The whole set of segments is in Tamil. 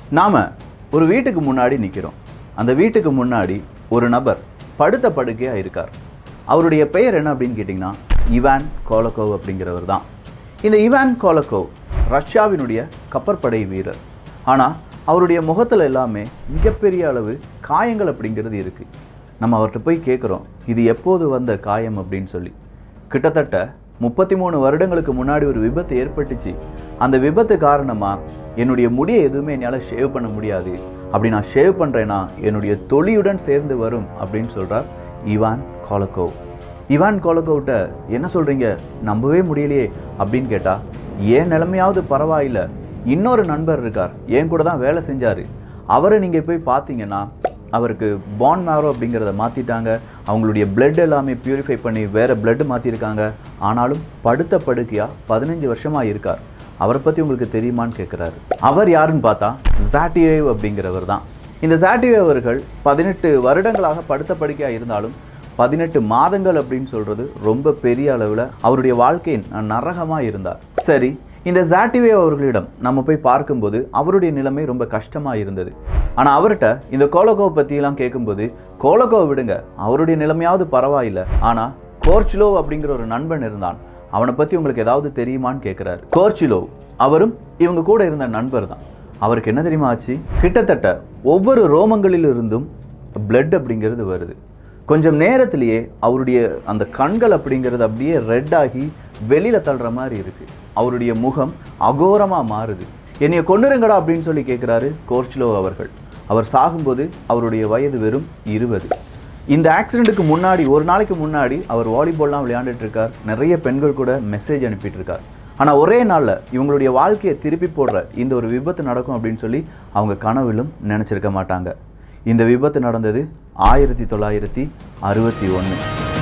நாம் ஒரு வீட்டுக்கு முன்னாடி நிற்கிறோம் அந்த வீட்டுக்கு முன்னாடி ஒரு நபர் படுத்த படுக்கையாக இருக்கார் அவருடைய பெயர் என்ன அப்படின்னு கேட்டிங்கன்னா இவான் கோலகோவ் அப்படிங்கிறவர் தான் இந்த இவான் கோலகோவ் ரஷ்யாவினுடைய கப்பற்படை வீரர் ஆனால் அவருடைய முகத்தில் எல்லாமே மிகப்பெரிய அளவு காயங்கள் அப்படிங்கிறது இருக்குது நம்ம அவர்கிட்ட போய் கேட்குறோம் இது எப்போது வந்த காயம் அப்படின்னு சொல்லி கிட்டத்தட்ட முப்பத்தி மூணு வருடங்களுக்கு முன்னாடி ஒரு விபத்து ஏற்பட்டுச்சு அந்த விபத்து காரணமாக என்னுடைய முடியை எதுவுமே என்னால் ஷேவ் பண்ண முடியாது அப்படி நான் ஷேவ் பண்ணுறேன்னா என்னுடைய தொழியுடன் சேர்ந்து வரும் அப்படின்னு சொல்கிறார் இவான் கோலகோவ் இவான் கோலகோவ்கிட்ட என்ன சொல்கிறீங்க நம்பவே முடியலையே அப்படின்னு கேட்டால் ஏன் நிலைமையாவது பரவாயில்லை இன்னொரு நண்பர் இருக்கார் என் கூட தான் வேலை செஞ்சார் அவரை நீங்கள் போய் பார்த்தீங்கன்னா அவருக்கு பான் மேரோ அப்படிங்கிறத மாற்றிட்டாங்க அவங்களுடைய பிளட் எல்லாமே பியூரிஃபை பண்ணி வேறு பிளட் மாற்றிருக்காங்க ஆனாலும் படுத்த படுக்கையாக பதினஞ்சு வருஷமாக இருக்கார் அவரை பற்றி உங்களுக்கு தெரியுமான்னு கேட்குறாரு அவர் யாருன்னு பார்த்தா ஜாட்டிவேவ் அப்படிங்கிறவர் தான் இந்த ஜாட்டிவேவ் அவர்கள் பதினெட்டு வருடங்களாக படுத்த படுக்கையாக இருந்தாலும் பதினெட்டு மாதங்கள் அப்படின்னு சொல்கிறது ரொம்ப பெரிய அளவில் அவருடைய வாழ்க்கையின் நரகமாக இருந்தார் சரி இந்த ஜாட்டிவே அவர்களிடம் நம்ம போய் பார்க்கும்போது அவருடைய நிலைமை ரொம்ப கஷ்டமாக இருந்தது ஆனால் அவர்கிட்ட இந்த கோலகோவை பற்றியெல்லாம் கேட்கும்போது கோலகோவை விடுங்க அவருடைய நிலைமையாவது பரவாயில்லை ஆனால் கோர்ச்சிலோவ் அப்படிங்கிற ஒரு நண்பன் இருந்தான் அவனை பற்றி உங்களுக்கு ஏதாவது தெரியுமான்னு கேட்குறாரு கோர்ச்சிலோவ் அவரும் இவங்க கூட இருந்த நண்பர் தான் அவருக்கு என்ன தெரியுமா ஆச்சு கிட்டத்தட்ட ஒவ்வொரு ரோமங்களிலிருந்தும் பிளட் அப்படிங்கிறது வருது கொஞ்சம் நேரத்திலேயே அவருடைய அந்த கண்கள் அப்படிங்கிறது அப்படியே ரெட் ஆகி வெளியில் தள்ளுற மாதிரி இருக்கு அவருடைய முகம் அகோரமாக மாறுது என்னைய கொண்டுருங்கடா அப்படின்னு சொல்லி கேட்குறாரு கோர்ச்லோ அவர்கள் அவர் சாகும்போது அவருடைய வயது வெறும் இருபது இந்த ஆக்சிடெண்ட்டுக்கு முன்னாடி ஒரு நாளைக்கு முன்னாடி அவர் வாலிபால்லாம் விளையாண்டுட்டு இருக்கார் நிறைய பெண்கள் கூட மெசேஜ் அனுப்பிட்டு இருக்கார் ஆனால் ஒரே நாளில் இவங்களுடைய வாழ்க்கையை திருப்பி போடுற இந்த ஒரு விபத்து நடக்கும் அப்படின்னு சொல்லி அவங்க கனவிலும் நினச்சிருக்க மாட்டாங்க இந்த விபத்து நடந்தது ஆயிரத்தி தொள்ளாயிரத்தி அறுபத்தி ஒன்று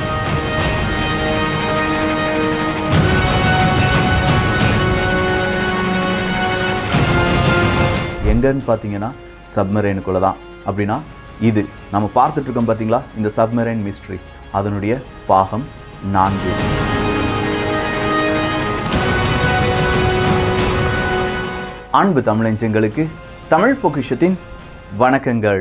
எங்கன்னு பார்த்தீங்கன்னா சப்மரைனுக்குள்ள தான் அப்படின்னா இது நம்ம பார்த்துட்டு இருக்கோம் பார்த்தீங்களா இந்த சப்மரைன் மிஸ்ட்ரி அதனுடைய பாகம் நான்கு அன்பு தமிழஞ்சங்களுக்கு தமிழ் பொக்கிஷத்தின் வணக்கங்கள்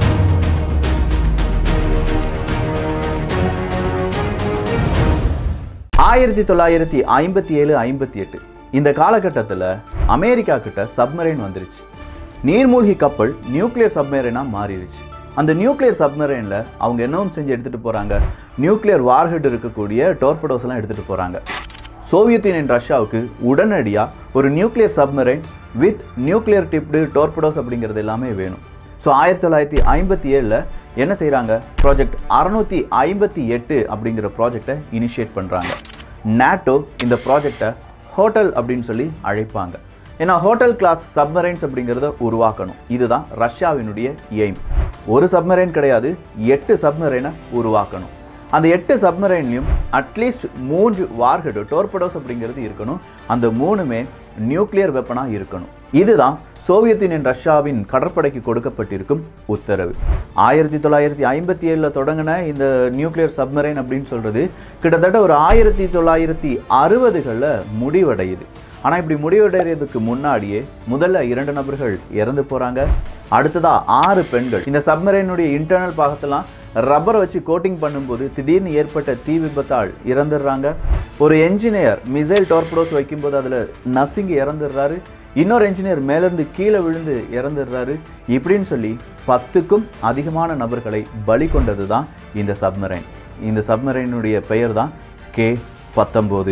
ஆயிரத்தி தொள்ளாயிரத்தி ஐம்பத்தி ஏழு ஐம்பத்தி எட்டு இந்த காலகட்டத்தில் அமெரிக்கா கிட்ட சப்மரைன் வந்துருச்சு நீர்மூழ்கி கப்பல் நியூக்ளியர் சப்மரைனாக மாறிடுச்சு அந்த நியூக்ளியர் சப்மரைனில் அவங்க என்னவும் செஞ்சு எடுத்துகிட்டு போகிறாங்க நியூக்ளியர் வார்ஹெட் இருக்கக்கூடிய டோர்படோஸ் எல்லாம் எடுத்துகிட்டு போகிறாங்க சோவியத் யூனியன் ரஷ்யாவுக்கு உடனடியாக ஒரு nuclear submarine with nuclear tipped torpedoes அப்படிங்கிறது எல்லாமே வேணும் ஸோ ஆயிரத்தி தொள்ளாயிரத்தி ஐம்பத்தி ஏழில் என்ன செய்கிறாங்க ப்ராஜெக்ட் அறநூற்றி ஐம்பத்தி எட்டு அப்படிங்கிற ப்ராஜெக்டை இனிஷியேட் பண்ணுறாங்க நாட்டோ இந்த ப்ராஜெக்டை ஹோட்டல் அப்படின்னு சொல்லி அழைப்பாங்க ஏன்னா ஹோட்டல் கிளாஸ் சப்மரைன்ஸ் அப்படிங்கிறத உருவாக்கணும் இதுதான் ரஷ்யாவினுடைய எய்ம் ஒரு சப்மரைன் கிடையாது எட்டு சப்மரைனை உருவாக்கணும் அந்த எட்டு சப்மரைன்லையும் அட்லீஸ்ட் மூன்று வார்ஹெட் டோர்படோஸ் அப்படிங்கிறது இருக்கணும் அந்த மூணுமே நியூக்ளியர் வெப்பனாக இருக்கணும் இதுதான் சோவியத் யூனியன் ரஷ்யாவின் கடற்படைக்கு கொடுக்கப்பட்டிருக்கும் உத்தரவு ஆயிரத்தி தொள்ளாயிரத்தி ஐம்பத்தி ஏழில் தொடங்கின இந்த நியூக்ளியர் சப்மரைன் அப்படின்னு சொல்கிறது கிட்டத்தட்ட ஒரு ஆயிரத்தி தொள்ளாயிரத்தி அறுபதுகளில் முடிவடையுது ஆனால் இப்படி முடிவடைகிறதுக்கு முன்னாடியே முதல்ல இரண்டு நபர்கள் இறந்து போகிறாங்க அடுத்ததா ஆறு பெண்கள் இந்த சப்மரைனுடைய இன்டர்னல் பாகத்தெல்லாம் ரப்பரை வச்சு கோட்டிங் பண்ணும்போது திடீர்னு ஏற்பட்ட தீ விபத்தால் இறந்துடுறாங்க ஒரு என்ஜினியர் மிசைல் டார்படோஸ் வைக்கும்போது அதில் நசுங்கி இறந்துடுறாரு இன்னொரு என்ஜினியர் மேலேருந்து கீழே விழுந்து இறந்துடுறாரு இப்படின்னு சொல்லி பத்துக்கும் அதிகமான நபர்களை பலி கொண்டது தான் இந்த சப்மரைன் இந்த சப்மரைனுடைய பெயர் தான் கே பத்தொம்போது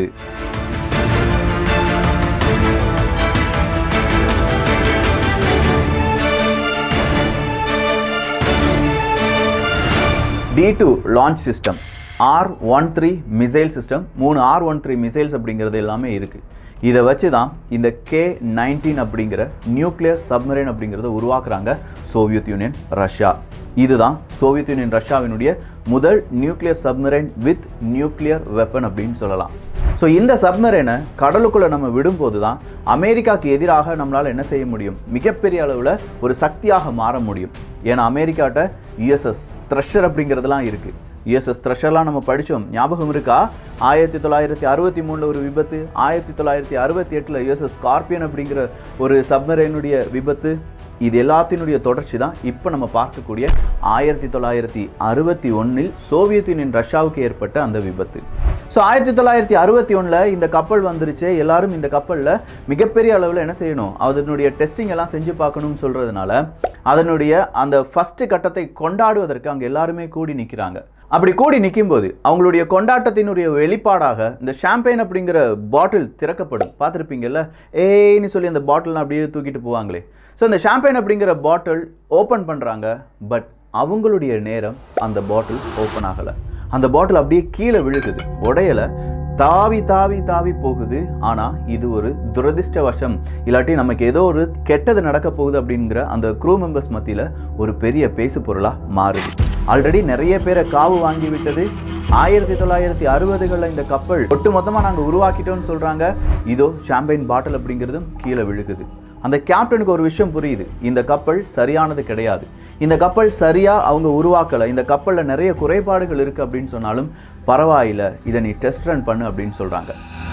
D two launch system R one three missile system மூணு ஆர் ஒன் த்ரீ மிசைல்ஸ் அப்படிங்கிறது எல்லாமே இருக்குது இதை வச்சு தான் இந்த கே நைன்டீன் அப்படிங்கிற நியூக்ளியர் சப்மரைன் அப்படிங்கிறத உருவாக்குறாங்க சோவியத் யூனியன் ரஷ்யா இதுதான் சோவியத் யூனியன் ரஷ்யாவினுடைய முதல் nuclear submarine with nuclear weapon அப்படின்னு சொல்லலாம் ஸோ இந்த சப்மரைனை கடலுக்குள்ளே நம்ம விடும்போது தான் அமெரிக்காவுக்கு எதிராக நம்மளால் என்ன செய்ய முடியும் மிகப்பெரிய அளவில் ஒரு சக்தியாக மாற முடியும் ஏன்னா அமெரிக்காட்ட யுஎஸ்எஸ் த்ரெஷர் அப்படிங்கிறதுலாம் இருக்குது யுஎஸ்எஸ் த்ரெஷர்லாம் நம்ம படித்தோம் ஞாபகம் இருக்கா ஆயிரத்தி தொள்ளாயிரத்தி அறுபத்தி மூணில் ஒரு விபத்து ஆயிரத்தி தொள்ளாயிரத்தி அறுபத்தி எட்டில் யுஎஸ்எஸ் ஸ்கார்பியன் அப்படிங்கிற ஒரு சப்மரைனுடைய விபத்து இது எல்லாத்தினுடைய தொடர்ச்சி தான் இப்போ நம்ம பார்க்கக்கூடிய ஆயிரத்தி தொள்ளாயிரத்தி அறுபத்தி ஒன்றில் சோவியத் யூனியன் ரஷ்யாவுக்கு ஏற்பட்ட அந்த விபத்து ஸோ ஆயிரத்தி தொள்ளாயிரத்தி அறுபத்தி ஒன்றில் இந்த கப்பல் வந்துருச்சு எல்லாரும் இந்த கப்பலில் மிகப்பெரிய அளவில் என்ன செய்யணும் அதனுடைய டெஸ்டிங் எல்லாம் செஞ்சு பார்க்கணும்னு சொல்கிறதுனால அதனுடைய அந்த ஃபஸ்ட்டு கட்டத்தை கொண்டாடுவதற்கு அங்கே எல்லாருமே கூடி நிற்கிறாங்க அப்படி கூடி நிற்கும்போது அவங்களுடைய கொண்டாட்டத்தினுடைய வெளிப்பாடாக இந்த ஷாம்பெயின் அப்படிங்கிற பாட்டில் திறக்கப்படும் பார்த்துருப்பீங்கல்ல ஏய்னு சொல்லி அந்த பாட்டில்லாம் அப்படியே தூக்கிட்டு போவாங்களே ஸோ இந்த ஷாம்பெயின் அப்படிங்கிற பாட்டில் ஓப்பன் பண்ணுறாங்க பட் அவங்களுடைய நேரம் அந்த பாட்டில் ஓப்பன் ஆகலை அந்த பாட்டில் அப்படியே கீழே விழுகுது உடையலை தாவி தாவி தாவி போகுது ஆனால் இது ஒரு துரதிர்ஷ்டவசம் இல்லாட்டி நமக்கு ஏதோ ஒரு கெட்டது நடக்க போகுது அப்படிங்கிற அந்த க்ரூ மெம்பர்ஸ் மத்தியில் ஒரு பெரிய பேசு பொருளாக மாறுது ஆல்ரெடி நிறைய பேரை காவு வாங்கி விட்டது ஆயிரத்தி தொள்ளாயிரத்தி அறுபதுகளில் இந்த கப்பல் ஒட்டு மொத்தமாக நாங்கள் உருவாக்கிட்டோம்னு சொல்கிறாங்க இதோ ஷாம்பைன் பாட்டில் அப்படிங்கிறதும் கீழே விழுகுது அந்த கேப்டனுக்கு ஒரு விஷயம் புரியுது இந்த கப்பல் சரியானது கிடையாது இந்த கப்பல் சரியாக அவங்க உருவாக்கலை இந்த கப்பலில் நிறைய குறைபாடுகள் இருக்குது அப்படின்னு சொன்னாலும் பரவாயில்ல இதை நீ டெஸ்ட் ரன் பண்ணு அப்படின்னு சொல்கிறாங்க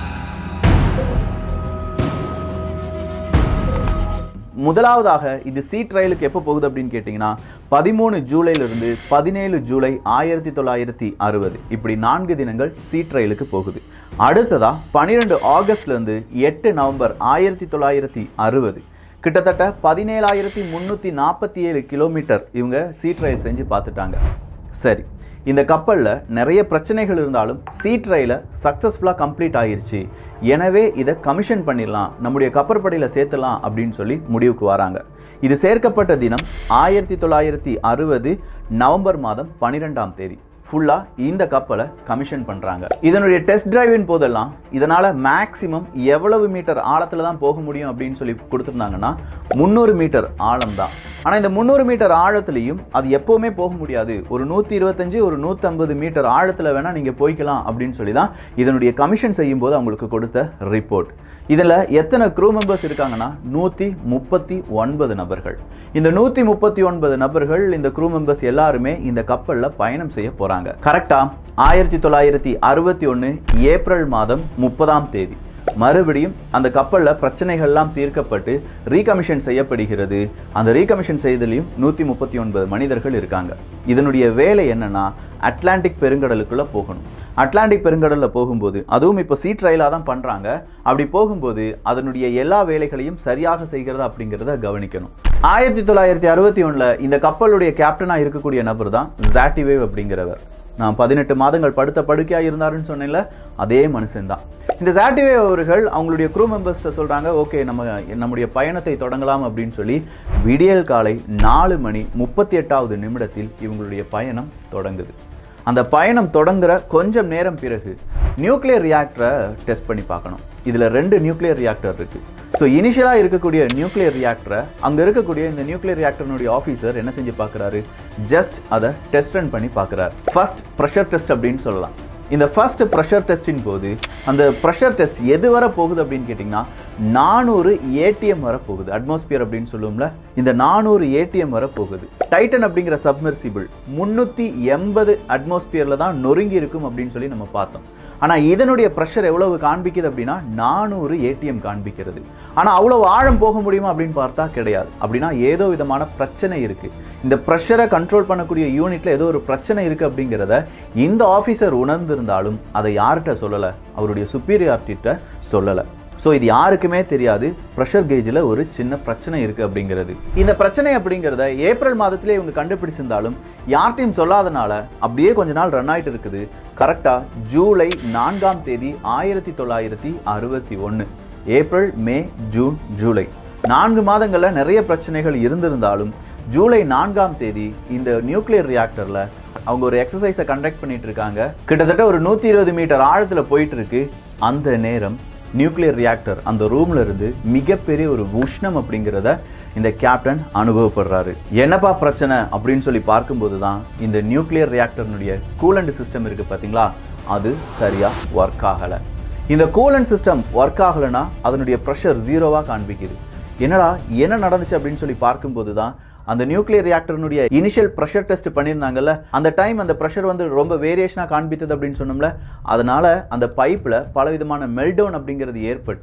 முதலாவதாக இது சி ட்ரையலுக்கு எப்போ போகுது அப்படின்னு கேட்டிங்கன்னா பதிமூணு ஜூலையிலிருந்து பதினேழு ஜூலை ஆயிரத்தி தொள்ளாயிரத்தி அறுபது இப்படி நான்கு தினங்கள் சி ட்ரையலுக்கு போகுது அடுத்ததாக பன்னிரெண்டு ஆகஸ்ட்லேருந்து எட்டு நவம்பர் ஆயிரத்தி தொள்ளாயிரத்தி அறுபது கிட்டத்தட்ட பதினேழாயிரத்தி முந்நூற்றி நாற்பத்தி ஏழு கிலோமீட்டர் இவங்க சீ ட்ரையல் செஞ்சு பார்த்துட்டாங்க சரி இந்த கப்பலில் நிறைய பிரச்சனைகள் இருந்தாலும் சீ ட்ரையில் சக்ஸஸ்ஃபுல்லாக கம்ப்ளீட் ஆயிருச்சு எனவே இதை கமிஷன் பண்ணிடலாம் நம்முடைய கப்பற்படையில் சேர்த்துலாம் அப்படின்னு சொல்லி முடிவுக்கு வராங்க இது சேர்க்கப்பட்ட தினம் ஆயிரத்தி தொள்ளாயிரத்தி அறுபது நவம்பர் மாதம் பன்னிரெண்டாம் தேதி ஃபுல்லாக இந்த கப்பலை கமிஷன் பண்ணுறாங்க இதனுடைய டெஸ்ட் டிரைவின் போதெல்லாம் இதனால் மேக்ஸிமம் எவ்வளவு மீட்டர் ஆழத்தில் தான் போக முடியும் அப்படின்னு சொல்லி கொடுத்துருந்தாங்கன்னா முந்நூறு மீட்டர் ஆழம் தான் ஆனால் இந்த முந்நூறு மீட்டர் ஆழத்துலையும் அது எப்போவுமே போக முடியாது ஒரு நூற்றி இருபத்தஞ்சு ஒரு நூற்றம்பது மீட்டர் ஆழத்தில் வேணால் நீங்கள் போய்க்கலாம் அப்படின்னு சொல்லி தான் இதனுடைய கமிஷன் செய்யும்போது அவங்களுக்கு கொடுத்த ரிப்போர்ட் இதில் எத்தனை க்ரூ மெம்பர்ஸ் இருக்காங்கன்னா நூற்றி முப்பத்தி ஒன்பது நபர்கள் இந்த நூற்றி முப்பத்தி ஒன்பது நபர்கள் இந்த க்ரூ மெம்பர்ஸ் எல்லாருமே இந்த கப்பலில் பயணம் செய்ய போகிறாங்க கரெக்டாக ஆயிரத்தி தொள்ளாயிரத்தி அறுபத்தி ஒன்று ஏப்ரல் மாதம் முப்பதாம் தேதி மறுபடியும் அந்த கப்பலில் பிரச்சனைகள்லாம் தீர்க்கப்பட்டு ரீகமிஷன் செய்யப்படுகிறது அந்த ரீகமிஷன் செய்தலையும் நூற்றி முப்பத்தி ஒன்பது மனிதர்கள் இருக்காங்க இதனுடைய வேலை என்னன்னா அட்லாண்டிக் பெருங்கடலுக்குள்ளே போகணும் அட்லாண்டிக் பெருங்கடலில் போகும்போது அதுவும் இப்போ சீ ட்ரையலாக தான் பண்ணுறாங்க அப்படி போகும்போது அதனுடைய எல்லா வேலைகளையும் சரியாக செய்கிறதா அப்படிங்கிறத கவனிக்கணும் ஆயிரத்தி தொள்ளாயிரத்தி அறுபத்தி ஒன்றில் இந்த கப்பலுடைய கேப்டனாக இருக்கக்கூடிய நபர் தான் ஜாட்டிவேவ் அப்படிங்கிறவர் நான் பதினெட்டு மாதங்கள் படுத்த படுக்கையாக இருந்தாருன்னு சொன்னேன்ல அதே மனுஷன்தான் இந்த ஜாட்டிவே அவர்கள் அவங்களுடைய க்ரூ மெம்பர்ஸ்ட்ட சொல்கிறாங்க ஓகே நம்ம நம்முடைய பயணத்தை தொடங்கலாம் அப்படின்னு சொல்லி விடியல் காலை நாலு மணி முப்பத்தி எட்டாவது நிமிடத்தில் இவங்களுடைய பயணம் தொடங்குது அந்த பயணம் தொடங்குற கொஞ்சம் நேரம் பிறகு நியூக்ளியர் ரியாக்டரை டெஸ்ட் பண்ணி பார்க்கணும் இதில் ரெண்டு நியூக்ளியர் ரியாக்டர் இருக்குது ஸோ இனிஷியலாக இருக்கக்கூடிய நியூக்ளியர் ரியாக்டரை அங்கே இருக்கக்கூடிய இந்த நியூக்ளியர் ரியாக்டர்னுடைய ஆஃபீஸர் என்ன செஞ்சு பார்க்குறாரு ஜஸ்ட் அதை டெஸ்ட் ரன் பண்ணி பார்க்குறாரு ஃபர்ஸ்ட் ப்ரெஷர் டெஸ்ட் அப்படின்னு சொல்லலாம் இந்த ஃபர்ஸ்ட் ப்ரெஷர் டெஸ்டின் போது அந்த ப்ரெஷர் டெஸ்ட் எது வர போகுது அப்படின்னு கேட்டிங்கன்னா நானூறு ஏடிஎம் வர போகுது அட்மாஸ்பியர் அப்படின்னு சொல்லுவோம்ல இந்த நானூறு ஏடிஎம் வர போகுது டைட்டன் அப்படிங்கிற சப்மெர்சிபிள் முந்நூற்றி எண்பது அட்மாஸ்பியரில் தான் நொறுங்கி இருக்கும் அப்படின்னு சொல்லி நம்ம பார்த்தோம் ஆனால் இதனுடைய ப்ரெஷர் எவ்வளவு காண்பிக்குது அப்படின்னா நானூறு ஏடிஎம் காண்பிக்கிறது ஆனால் அவ்வளவு ஆழம் போக முடியுமா அப்படின்னு பார்த்தா கிடையாது அப்படின்னா ஏதோ விதமான பிரச்சனை இருக்குது இந்த ப்ரெஷரை கண்ட்ரோல் பண்ணக்கூடிய யூனிட்டில் ஏதோ ஒரு பிரச்சனை இருக்குது அப்படிங்கிறத இந்த ஆஃபீஸர் உணர்ந்திருந்தாலும் அதை யார்கிட்ட சொல்லலை அவருடைய சுப்பீரியார்கிட்ட சொல்லலை ஸோ இது யாருக்குமே தெரியாது ப்ரெஷர் கேஜில் ஒரு சின்ன பிரச்சனை இருக்குது அப்படிங்கிறது இந்த பிரச்சனை அப்படிங்கிறத ஏப்ரல் மாதத்திலே இவங்க கண்டுபிடிச்சிருந்தாலும் யார்ட்டையும் சொல்லாதனால அப்படியே கொஞ்ச நாள் ரன் ஆகிட்டு இருக்குது கரெக்டாக ஜூலை நான்காம் தேதி ஆயிரத்தி தொள்ளாயிரத்தி அறுபத்தி ஒன்று ஏப்ரல் மே ஜூன் ஜூலை நான்கு மாதங்களில் நிறைய பிரச்சனைகள் இருந்திருந்தாலும் ஜூலை நான்காம் தேதி இந்த நியூக்ளியர் ரியாக்டரில் அவங்க ஒரு எக்ஸசைஸை கண்டக்ட் பண்ணிட்டு இருக்காங்க கிட்டத்தட்ட ஒரு நூற்றி இருபது மீட்டர் ஆழத்தில் போயிட்டு இருக்கு அந்த நேரம் நியூக்ளியர் ரியாக்டர் அந்த ரூம்ல இருந்து மிகப்பெரிய ஒரு உஷ்ணம் அப்படிங்கிறத இந்த கேப்டன் அனுபவப்படுறாரு என்னப்பா பிரச்சனை அப்படின்னு சொல்லி பார்க்கும்போது தான் இந்த நியூக்ளியர் ரியாக்டர்னுடைய கூலண்ட் சிஸ்டம் இருக்கு பார்த்தீங்களா அது சரியா ஒர்க் ஆகலை இந்த கூலண்ட் சிஸ்டம் ஒர்க் ஆகலைன்னா அதனுடைய ப்ரெஷர் ஜீரோவாக காண்பிக்குது என்னடா என்ன நடந்துச்சு அப்படின்னு சொல்லி பார்க்கும்போது தான் அந்த நியூக்ளியர் ரியாக்டர்னுடைய இனிஷியல் ப்ரெஷர் டெஸ்ட் பண்ணியிருந்தாங்கல்ல அந்த டைம் அந்த ப்ரெஷர் வந்து ரொம்ப வேரியேஷனாக காண்பித்தது அப்படின்னு சொன்னோம்ல அதனால அந்த பைப்பில் பலவிதமான மெல்டவுன் அப்படிங்கிறது ஏற்பட்டு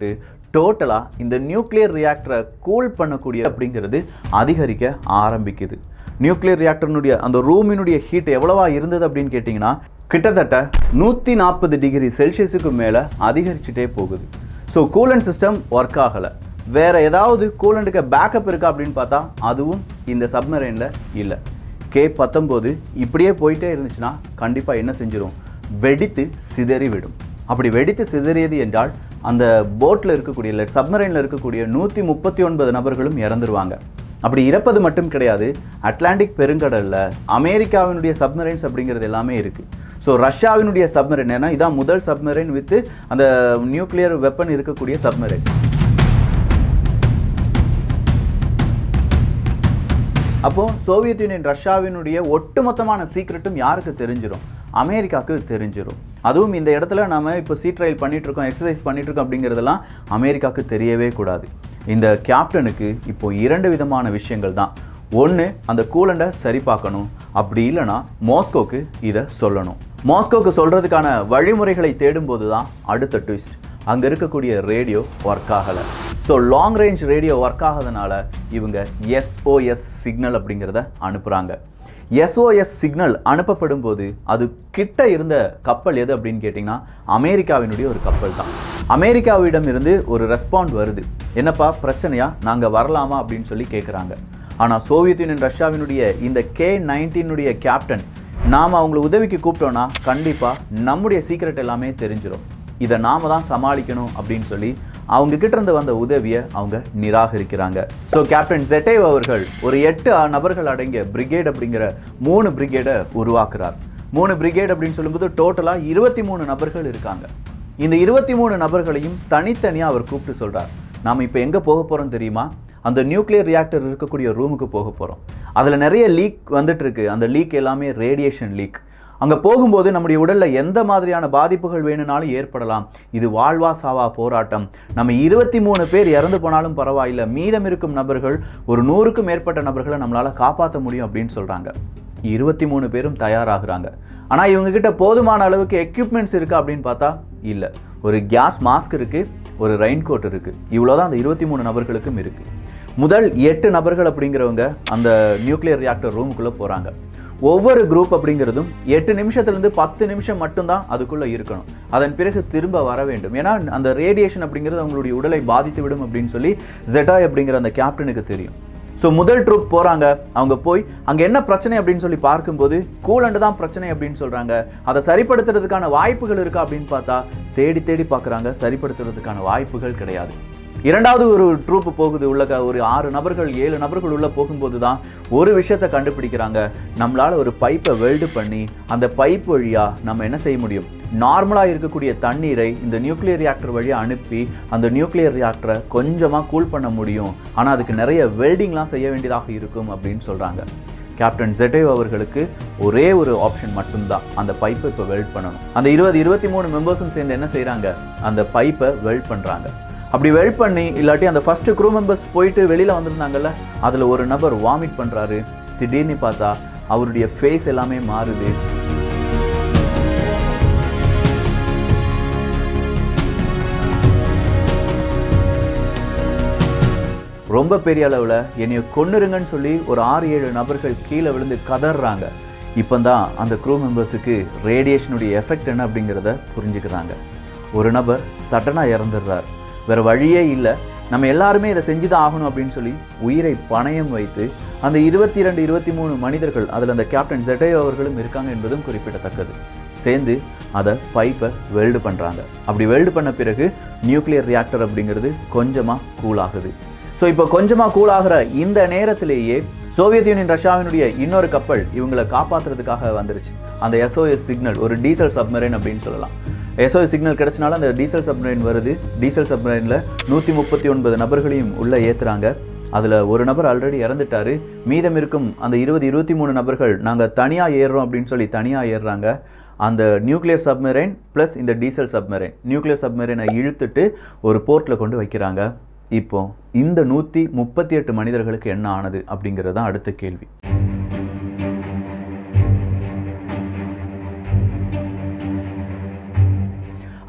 டோட்டலாக இந்த நியூக்ளியர் ரியாக்டரை கூல் பண்ணக்கூடிய அப்படிங்கிறது அதிகரிக்க ஆரம்பிக்குது நியூக்ளியர் ரியாக்டர்னுடைய அந்த ரூமினுடைய ஹீட் எவ்வளவா இருந்தது அப்படின்னு கேட்டிங்கன்னா கிட்டத்தட்ட நூற்றி நாற்பது டிகிரி செல்சியஸுக்கு மேலே அதிகரிச்சுட்டே போகுது ஸோ கூலண்ட் சிஸ்டம் ஒர்க் ஆகலை வேற ஏதாவது கூலண்ட்டுக்கு பேக்கப் இருக்கா அப்படின்னு பார்த்தா அதுவும் இந்த சப்மரைனில் இல்லை கே பத்தொம்போது இப்படியே போயிட்டே இருந்துச்சுன்னா கண்டிப்பாக என்ன செஞ்சிடும் வெடித்து சிதறி விடும் அப்படி வெடித்து சிதறியது என்றால் அந்த போட்டில் இருக்கக்கூடிய இல்லை சப்மரைனில் இருக்கக்கூடிய நூற்றி முப்பத்தி ஒன்பது நபர்களும் இறந்துருவாங்க அப்படி இறப்பது மட்டும் கிடையாது அட்லாண்டிக் பெருங்கடலில் அமெரிக்காவினுடைய சப்மரைன்ஸ் அப்படிங்கிறது எல்லாமே இருக்குது ஸோ ரஷ்யாவினுடைய சப்மரைன் ஏன்னா இதான் முதல் சப்மரைன் வித்து அந்த நியூக்ளியர் வெப்பன் இருக்கக்கூடிய சப்மரைன் அப்போ சோவியத் யூனியன் ரஷ்யாவினுடைய ஒட்டுமொத்தமான சீக்ரெட்டும் யாருக்கு தெரிஞ்சிடும் அமெரிக்காவுக்கு தெரிஞ்சிடும் அதுவும் இந்த இடத்துல நாம இப்போ சீ ட்ரையல் பண்ணிட்டு இருக்கோம் எக்ஸசைஸ் பண்ணிட்டு இருக்கோம் அப்படிங்கிறதெல்லாம் அமெரிக்காவுக்கு தெரியவே கூடாது இந்த கேப்டனுக்கு இப்போ இரண்டு விதமான விஷயங்கள் தான் ஒன்று அந்த கூலண்டை சரி பார்க்கணும் அப்படி இல்லைன்னா மாஸ்கோக்கு இதை சொல்லணும் மாஸ்கோக்கு சொல்றதுக்கான வழிமுறைகளை தேடும்போது தான் அடுத்த ட்விஸ்ட் அங்கே இருக்கக்கூடிய ரேடியோ ஒர்க் ஆகலை so long range radio work ஆகாதனால இவங்க எஸ்ஓஎஸ் சிக்னல் அப்படிங்கிறத அனுப்புகிறாங்க எஸ்ஓஎஸ் சிக்னல் அனுப்பப்படும் போது அது கிட்ட இருந்த கப்பல் எது அப்படின்னு கேட்டிங்கன்னா அமெரிக்காவினுடைய ஒரு கப்பல் தான் அமெரிக்காவிடம் இருந்து ஒரு ரெஸ்பாண்ட் வருது என்னப்பா பிரச்சனையா நாங்கள் வரலாமா அப்படின்னு சொல்லி கேட்குறாங்க ஆனால் சோவியத் யூனியன் ரஷ்யாவினுடைய இந்த கே நைன்டீனுடைய கேப்டன் நாம் அவங்கள உதவிக்கு கூப்பிட்டோன்னா கண்டிப்பாக நம்முடைய சீக்ரெட் எல்லாமே தெரிஞ்சிடும் இதை நாம தான் சமாளிக்கணும் அப்படின்னு சொல்லி அவங்க கிட்ட இருந்து வந்த உதவியை அவங்க நிராகரிக்கிறாங்க ஸோ கேப்டன் ஜெட்டேவ் அவர்கள் ஒரு எட்டு நபர்கள் அடங்கிய பிரிகேட் அப்படிங்கிற மூணு பிரிகேடை உருவாக்குறார் மூணு பிரிகேட் அப்படின்னு சொல்லும்போது டோட்டலாக இருபத்தி மூணு நபர்கள் இருக்காங்க இந்த இருபத்தி மூணு நபர்களையும் தனித்தனியாக அவர் கூப்பிட்டு சொல்றார் நாம் இப்போ எங்கே போக போகிறோம் தெரியுமா அந்த நியூக்ளியர் ரியாக்டர் இருக்கக்கூடிய ரூமுக்கு போக போகிறோம் அதில் நிறைய லீக் வந்துட்டு இருக்கு அந்த லீக் எல்லாமே ரேடியேஷன் லீக் அங்கே போகும்போது நம்முடைய உடலில் எந்த மாதிரியான பாதிப்புகள் வேணும்னாலும் ஏற்படலாம் இது வாழ்வா சாவா போராட்டம் நம்ம இருபத்தி மூணு பேர் இறந்து போனாலும் பரவாயில்லை மீதம் இருக்கும் நபர்கள் ஒரு நூறுக்கும் மேற்பட்ட நபர்களை நம்மளால் காப்பாற்ற முடியும் அப்படின்னு சொல்கிறாங்க இருபத்தி மூணு பேரும் தயாராகிறாங்க ஆனால் இவங்க கிட்ட போதுமான அளவுக்கு எக்யூப்மெண்ட்ஸ் இருக்கா அப்படின்னு பார்த்தா இல்லை ஒரு கேஸ் மாஸ்க் இருக்குது ஒரு ரெயின் கோட் இருக்குது இவ்வளோதான் அந்த இருபத்தி மூணு நபர்களுக்கும் இருக்குது முதல் எட்டு நபர்கள் அப்படிங்கிறவங்க அந்த நியூக்ளியர் ரியாக்டர் ரூமுக்குள்ளே போகிறாங்க ஒவ்வொரு குரூப் அப்படிங்கிறதும் எட்டு நிமிஷத்துலேருந்து பத்து நிமிஷம் மட்டும்தான் அதுக்குள்ளே இருக்கணும் அதன் பிறகு திரும்ப வர வேண்டும் ஏன்னா அந்த ரேடியேஷன் அப்படிங்கிறது அவங்களுடைய உடலை பாதித்து விடும் அப்படின்னு சொல்லி ஜெட்டாய் அப்படிங்கிற அந்த கேப்டனுக்கு தெரியும் ஸோ முதல் ட்ரூப் போகிறாங்க அவங்க போய் அங்கே என்ன பிரச்சனை அப்படின்னு சொல்லி பார்க்கும்போது கூலண்டு தான் பிரச்சனை அப்படின்னு சொல்கிறாங்க அதை சரிப்படுத்துறதுக்கான வாய்ப்புகள் இருக்கா அப்படின்னு பார்த்தா தேடி தேடி பார்க்குறாங்க சரிப்படுத்துறதுக்கான வாய்ப்புகள் கிடையாது இரண்டாவது ஒரு ட்ரூப் போகுது உள்ள க- ஒரு ஆறு நபர்கள் ஏழு நபர்கள் உள்ள போகும்போது தான் ஒரு விஷயத்தை கண்டுபிடிக்கிறாங்க நம்மளால ஒரு பைப்பை வெல்டு பண்ணி அந்த பைப் வழியா நம்ம என்ன செய்ய முடியும் நார்மலா இருக்கக்கூடிய தண்ணீரை இந்த நியூக்ளியர் ரியாக்டர் வழியா அனுப்பி அந்த நியூக்ளியர் ரியாக்டரை கொஞ்சமா கூல் பண்ண முடியும் ஆனா அதுக்கு நிறைய வெல்டிங்லாம் செய்ய வேண்டியதாக இருக்கும் அப்படின்னு சொல்றாங்க கேப்டன் ஜெட்டேவ் அவர்களுக்கு ஒரே ஒரு ஆப்ஷன் மட்டும்தான் அந்த பைப்பை இப்போ வெல்ட் பண்ணணும் அந்த இருபது இருபத்தி மூணு மெம்பர்ஸும் சேர்ந்து என்ன செய்றாங்க அந்த பைப்பை வெல்ட் பண்றாங்க அப்படி வெல்ட் பண்ணி இல்லாட்டி அந்த ஃபர்ஸ்ட் க்ரூ மெம்பர்ஸ் போயிட்டு வெளியில வந்திருந்தாங்கல்ல அதுல ஒரு நபர் வாமிட் பண்றாரு திடீர்னு பார்த்தா அவருடைய ஃபேஸ் எல்லாமே மாறுது ரொம்ப பெரிய அளவில் என்னைய கொன்னுருங்கன்னு சொல்லி ஒரு ஆறு ஏழு நபர்கள் கீழே விழுந்து கதறாங்க இப்போ தான் அந்த க்ரூ மெம்பர்ஸுக்கு ரேடியேஷனுடைய எஃபெக்ட் என்ன அப்படிங்கிறத புரிஞ்சுக்கிறாங்க ஒரு நபர் சடனாக இறந்துடுறார் வேற வழியே இல்லை நம்ம எல்லாருமே இதை செஞ்சு தான் ஆகணும் அப்படின்னு சொல்லி உயிரை பணயம் வைத்து அந்த இருபத்தி ரெண்டு இருபத்தி மூணு மனிதர்கள் அதில் அந்த கேப்டன் ஜெட்டே அவர்களும் இருக்காங்க என்பதும் குறிப்பிடத்தக்கது சேர்ந்து அதை பைப்பை வெல்டு பண்ணுறாங்க அப்படி வெல்டு பண்ண பிறகு நியூக்ளியர் ரியாக்டர் அப்படிங்கிறது கொஞ்சமாக கூல் ஆகுது ஸோ இப்போ கொஞ்சமாக கூல் ஆகிற இந்த நேரத்திலேயே சோவியத் யூனியன் ரஷ்யாவினுடைய இன்னொரு கப்பல் இவங்களை காப்பாற்றுறதுக்காக வந்துருச்சு அந்த எஸ்ஓஎஸ் சிக்னல் ஒரு டீசல் சப்மரைன் அப்படின்னு சொல்லலாம் எஸ்ஓஎஸ் சிக்னல் கிடைச்சனால அந்த டீசல் சப்மரைன் வருது டீசல் சப்மரைனில் நூற்றி முப்பத்தி ஒன்பது நபர்களையும் உள்ளே ஏற்றுறாங்க அதில் ஒரு நபர் ஆல்ரெடி இறந்துட்டாரு மீதம் இருக்கும் அந்த இருபது இருபத்தி மூணு நபர்கள் நாங்கள் தனியாக ஏறுறோம் அப்படின்னு சொல்லி தனியாக ஏறுறாங்க அந்த நியூக்ளியர் சப்மரைன் ப்ளஸ் இந்த டீசல் சப்மரைன் நியூக்ளியர் சப்மரைனை இழுத்துட்டு ஒரு போர்ட்டில் கொண்டு வைக்கிறாங்க இப்போ இந்த நூற்றி முப்பத்தி எட்டு மனிதர்களுக்கு என்ன ஆனது அப்படிங்கிறது தான் அடுத்த கேள்வி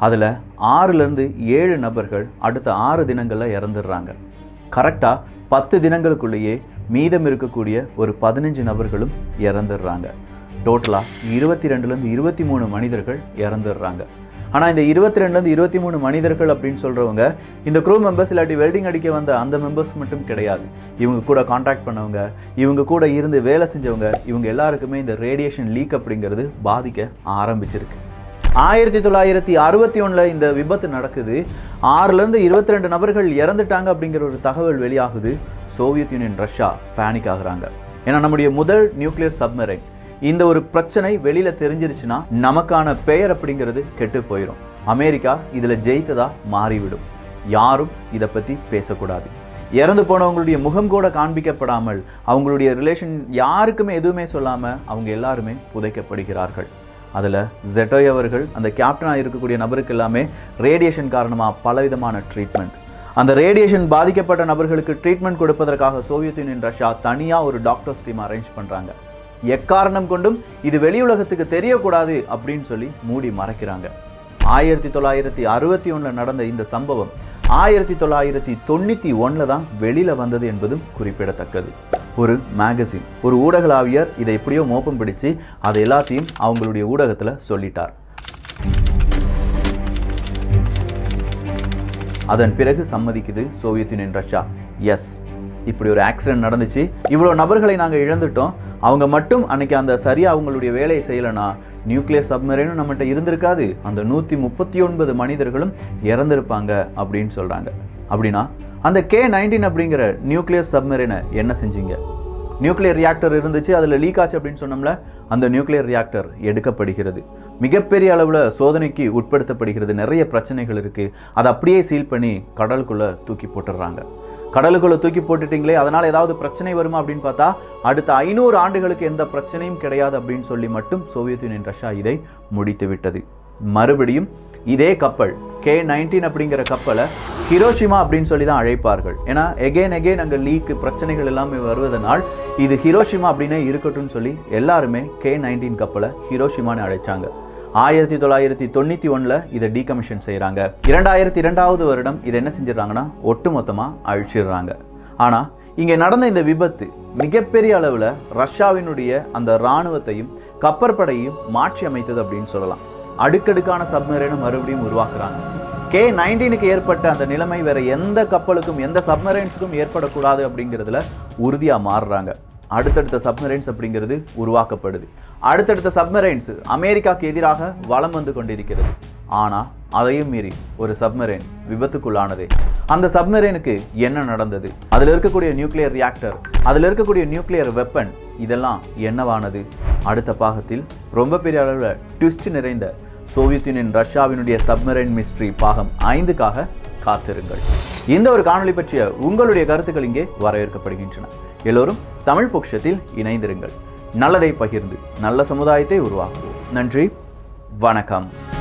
அதில் ஆறுலேருந்து ஏழு நபர்கள் அடுத்த ஆறு தினங்களில் இறந்துடுறாங்க கரெக்டாக பத்து தினங்களுக்குள்ளேயே மீதம் இருக்கக்கூடிய ஒரு பதினஞ்சு நபர்களும் இறந்துடுறாங்க டோட்டலாக இருபத்தி ரெண்டுலேருந்து இருபத்தி மூணு மனிதர்கள் இறந்துடுறாங்க ஆனால் இந்த இருபத்தி ரெண்டுலேருந்து இருபத்தி மூணு மனிதர்கள் அப்படின்னு சொல்கிறவங்க இந்த க்ரூ மெம்பர்ஸ் இல்லாட்டி வெல்டிங் அடிக்க வந்த அந்த மெம்பர்ஸ் மட்டும் கிடையாது இவங்க கூட காண்டாக்ட் பண்ணவங்க இவங்க கூட இருந்து வேலை செஞ்சவங்க இவங்க எல்லாருக்குமே இந்த ரேடியேஷன் லீக் அப்படிங்கிறது பாதிக்க ஆரம்பிச்சிருக்கு ஆயிரத்தி தொள்ளாயிரத்தி அறுபத்தி ஒன்றில் இந்த விபத்து நடக்குது ஆறுலேருந்து இருபத்தி ரெண்டு நபர்கள் இறந்துட்டாங்க அப்படிங்கிற ஒரு தகவல் வெளியாகுது சோவியத் யூனியன் ரஷ்யா பேனிக் ஆகுறாங்க ஏன்னா நம்முடைய முதல் நியூக்ளியர் சப்மரைன் இந்த ஒரு பிரச்சனை வெளியில தெரிஞ்சிருச்சுன்னா நமக்கான பெயர் அப்படிங்கிறது கெட்டு போயிடும் அமெரிக்கா இதுல ஜெயித்ததா மாறிவிடும் யாரும் இதை பத்தி பேசக்கூடாது இறந்து போனவங்களுடைய முகம் கூட காண்பிக்கப்படாமல் அவங்களுடைய ரிலேஷன் யாருக்குமே எதுவுமே சொல்லாம அவங்க எல்லாருமே புதைக்கப்படுகிறார்கள் அதில் ஜெட்டோய் அவர்கள் அந்த கேப்டனாக இருக்கக்கூடிய நபருக்கு எல்லாமே ரேடியேஷன் காரணமாக பலவிதமான ட்ரீட்மெண்ட் அந்த ரேடியேஷன் பாதிக்கப்பட்ட நபர்களுக்கு ட்ரீட்மெண்ட் கொடுப்பதற்காக சோவியத் யூனியன் ரஷ்யா தனியாக ஒரு டாக்டர்ஸ் டீம் அரேஞ்ச் பண்ணுறாங்க எக்காரணம் கொண்டும் இது வெளியுலகத்துக்கு தெரியக்கூடாது அப்படின்னு சொல்லி மூடி மறைக்கிறாங்க ஆயிரத்தி தொள்ளாயிரத்தி அறுபத்தி ஒன்றில் நடந்த இந்த சம்பவம் ஆயிரத்தி தொள்ளாயிரத்தி தொண்ணூற்றி ஒன்றில் தான் வெளியில் வந்தது என்பதும் குறிப்பிடத்தக்கது ஒரு மேகசின் ஒரு ஊடகளாவியர் இதை எப்படியோ மோப்பம் பிடிச்சு அதை எல்லாத்தையும் அவங்களுடைய ஊடகத்தில் சொல்லிட்டார் அதன் பிறகு சம்மதிக்குது சோவியத் யூனியன் ரஷ்யா எஸ் இப்படி ஒரு ஆக்சிடென்ட் நடந்துச்சு இவ்வளோ நபர்களை நாங்கள் இழந்துட்டோம் அவங்க மட்டும் அன்னைக்கு அந்த சரியாக அவங்களுடைய வேலையை செய்யலைன்னா நியூக்ளியர் சப்மரீனும் நம்மகிட்ட இருந்திருக்காது அந்த நூற்றி முப்பத்தி ஒன்பது மனிதர்களும் இறந்திருப்பாங்க அப்படின்னு சொல்கிறாங்க அப்படின்னா அந்த கே நைன்டீன் அப்படிங்கிற நியூக்ளியர் சப்மரீனை என்ன செஞ்சீங்க நியூக்ளியர் ரியாக்டர் இருந்துச்சு அதில் லீக் ஆச்சு அப்படின்னு சொன்னோம்ல அந்த நியூக்ளியர் ரியாக்டர் எடுக்கப்படுகிறது மிகப்பெரிய அளவில் சோதனைக்கு உட்படுத்தப்படுகிறது நிறைய பிரச்சனைகள் இருக்குது அதை அப்படியே சீல் பண்ணி கடலுக்குள்ளே தூக்கி போட்டுடுறாங்க கடலுக்குள்ளே தூக்கி போட்டுட்டீங்களே அதனால் ஏதாவது பிரச்சனை வருமா அப்படின்னு பார்த்தா அடுத்த ஐநூறு ஆண்டுகளுக்கு எந்த பிரச்சனையும் கிடையாது அப்படின்னு சொல்லி மட்டும் சோவியத் யூனியன் ரஷ்யா இதை முடித்து விட்டது மறுபடியும் இதே கப்பல் கே நைன்டீன் அப்படிங்கிற கப்பலை ஹிரோஷிமா அப்படின்னு சொல்லி தான் அழைப்பார்கள் ஏன்னா எகெயின் எகெயின் அங்கே லீக்கு பிரச்சனைகள் எல்லாமே வருவதனால் இது ஹிரோஷிமா அப்படின்னே இருக்கட்டும்னு சொல்லி எல்லாருமே கே நைன்டீன் கப்பலை ஹிரோஷிமான்னு அழைச்சாங்க ஆயிரத்தி தொள்ளாயிரத்தி தொண்ணூற்றி ஒன்றில் இதை டீகமிஷன் செய்கிறாங்க இரண்டாயிரத்தி இரண்டாவது வருடம் இதை என்ன செஞ்சிடறாங்கன்னா ஒட்டுமொத்தமாக அழிச்சிடுறாங்க ஆனால் இங்கே நடந்த இந்த விபத்து மிகப்பெரிய அளவில் ரஷ்யாவினுடைய அந்த இராணுவத்தையும் கப்பற்படையையும் மாற்றி அமைத்தது அப்படின்னு சொல்லலாம் அடுக்கடுக்கான சப்மரீனை மறுபடியும் உருவாக்குறாங்க கே நைன்டீனுக்கு ஏற்பட்ட அந்த நிலைமை வேற எந்த கப்பலுக்கும் எந்த சப்மரைன்ஸுக்கும் ஏற்படக்கூடாது அப்படிங்கிறதுல உறுதியாக மாறுறாங்க அடுத்தடுத்த சப்மரைன்ஸ் அப்படிங்கிறது உருவாக்கப்படுது அடுத்தடுத்த சப்மரைன்ஸ் அமெரிக்காவுக்கு எதிராக வலம் வந்து கொண்டிருக்கிறது ஆனால் அதையும் மீறி ஒரு சப்மரைன் விபத்துக்குள்ளானதே அந்த சப்மரைனுக்கு என்ன நடந்தது அதில் இருக்கக்கூடிய நியூக்ளியர் ரியாக்டர் அதில் இருக்கக்கூடிய நியூக்ளியர் வெப்பன் இதெல்லாம் என்னவானது அடுத்த பாகத்தில் ரொம்ப பெரிய அளவில் ட்விஸ்ட் நிறைந்த சோவியத் யூனியன் ரஷ்யாவினுடைய சப்மரைன் மிஸ்ட்ரி பாகம் ஐந்துக்காக காத்திருங்கள் இந்த ஒரு காணொளி பற்றிய உங்களுடைய கருத்துக்கள் இங்கே வரவேற்கப்படுகின்றன எல்லோரும் தமிழ் பொக்ஷத்தில் இணைந்திருங்கள் நல்லதை பகிர்ந்து நல்ல சமுதாயத்தை உருவாக்குவோம் நன்றி வணக்கம்